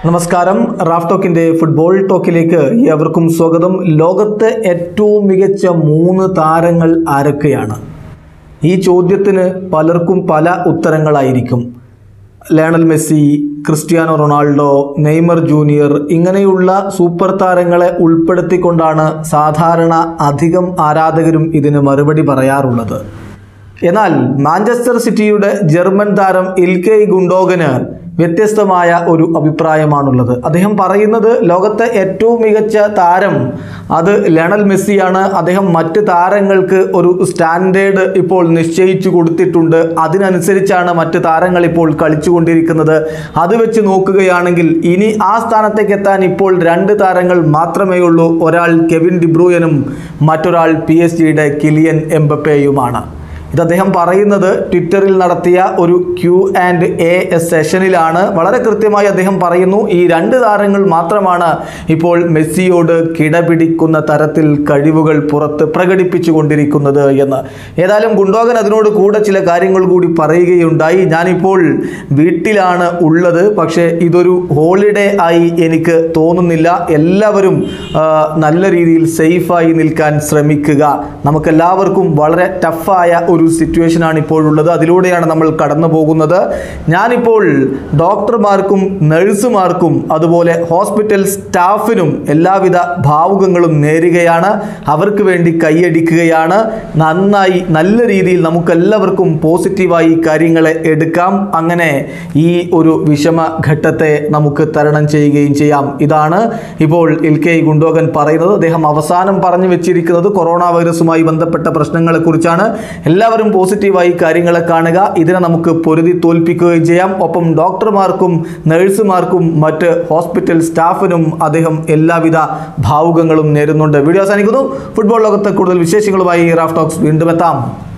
നമസ്കാരം Raf ടോക്കിന്റെ football ടോക്കിലേക്ക് ഏവർക്കും സ്വാഗതം ലോകത്തെ ഏറ്റവും മികച്ച മൂന്ന് താരങ്ങൾ ആരൊക്കെയാണ് ഈ ചോദ്യത്തിന് പലർക്കും പല ഉത്തരങ്ങളായിരിക്കും Lionel Messi Cristiano Ronaldo Neymar junior ഇങ്ങനെയുള്ള സൂപ്പർ താരങ്ങളെ ഉൾപ്പെടുത്തിക്കൊണ്ടാണ് സാധാരണ അധികം ആരാധകരും ഇതിന് മറുപടി പറയാറുള്ളത് എന്നാൽ മാഞ്ചസ്റ്റർ സിറ്റിയുടെ ജർമ്മൻ താരം ഇൽകെ ഗുണ്ടോഗന് വ്യത്യസ്തമായ ഒരു അഭിപ്രായമാണുള്ളത് അദ്ദേഹം പറയുന്നത് ലോകത്തെ ഏറ്റവും മികച്ച താരം അത് ലയണൽ മെസ്സിയാണ് അദ്ദേഹം മറ്റ് താരങ്ങൾക്ക് ഒരു സ്റ്റാൻഡേർഡ് ഇപ്പോൾ നിശ്ചയിച്ചു കൊടുത്തിട്ടുണ്ട് അതിനനുസരിച്ചാണ് മറ്റ് താരങ്ങൾ ഇപ്പോൾ കളിച്ചുകൊണ്ടിരിക്കുന്നത് അത് വെച്ച് നോക്കുകയാണെങ്കിൽ ഇനി ആ സ്ഥാനത്തേക്ക് എത്താൻ ഇപ്പോൾ രണ്ട് താരങ്ങൾ മാത്രമേ ഉള്ളൂ ഒരാൾ കെവിൻ ഡിബ്രൂയനും മറ്റൊരാൾ പി എസ് ജിയുടെ കിലിയൻ എംബപ്പേയുമാണ് ഇത് അദ്ദേഹം പറയുന്നത് ട്വിറ്ററിൽ നടത്തിയ ഒരു ക്യൂ ആൻഡ് എ സെഷനിലാണ് വളരെ കൃത്യമായി അദ്ദേഹം പറയുന്നു ഈ രണ്ട് താരങ്ങൾ മാത്രമാണ് ഇപ്പോൾ മെസ്സിയോട് കിടപിടിക്കുന്ന തരത്തിൽ കഴിവുകൾ പുറത്ത് പ്രകടിപ്പിച്ചു കൊണ്ടിരിക്കുന്നത് എന്ന് ഏതായാലും ഗുണ്ടോകൻ അതിനോട് കൂടെ ചില കാര്യങ്ങൾ കൂടി പറയുകയുണ്ടായി ഞാനിപ്പോൾ വീട്ടിലാണ് ഉള്ളത് പക്ഷേ ഇതൊരു ഹോളിഡേ ആയി എനിക്ക് തോന്നുന്നില്ല എല്ലാവരും ആ, നല്ല രീതിയിൽ സേഫായി നിൽക്കാൻ ശ്രമിക്കുക നമുക്കെല്ലാവർക്കും വളരെ ടഫായ ഒരു സിറ്റുവേഷനാണ് ഇപ്പോഴുള്ളത് അതിലൂടെയാണ് നമ്മൾ കടന്നു പോകുന്നത് ഞാനിപ്പോൾ ഡോക്ടർമാർക്കും നഴ്സുമാർക്കും അതുപോലെ ഹോസ്പിറ്റൽ സ്റ്റാഫിനും എല്ലാവിധ ഭാവുകങ്ങളും നേരുകയാണ് അവർക്ക് വേണ്ടി കൈയടിക്കുകയാണ് നന്നായി നല്ല രീതിയിൽ നമുക്കെല്ലാവർക്കും പോസിറ്റീവായി കാര്യങ്ങളെ എടുക്കാം അങ്ങനെ ഈ ഒരു വിഷമ ഘട്ടത്തെ നമുക്ക് തരണം ചെയ്യുകയും ചെയ്യാം ഇതാണ് ഇപ്പോൾ എൽ കെ ഗുണ്ടോകൻ പറയുന്നത് അദ്ദേഹം അവസാനം പറഞ്ഞു വെച്ചിരിക്കുന്നത് കൊറോണ വൈറസുമായി ബന്ധപ്പെട്ട പ്രശ്നങ്ങളെക്കുറിച്ചാണ് എല്ലാവരും പോസിറ്റീവായി കാര്യങ്ങളെ കാണുക ഇതിനെ നമുക്ക് പൊരുതി തോൽപ്പിക്കുകയും ചെയ്യാം ഒപ്പം ഡോക്ടർമാർക്കും നഴ്സുമാർക്കും മറ്റ് ഹോസ്പിറ്റൽ സ്റ്റാഫിനും അദ്ദേഹം എല്ലാവിധ ഭാവുകങ്ങളും നേരുന്നുണ്ട് വീഡിയോ അവസാനിക്കുന്നു ഫുട്ബോൾ ലോകത്തെ കൂടുതൽ വിശേഷങ്ങളുമായി റാഫ് ടോക്സ് വീണ്ടും എത്താം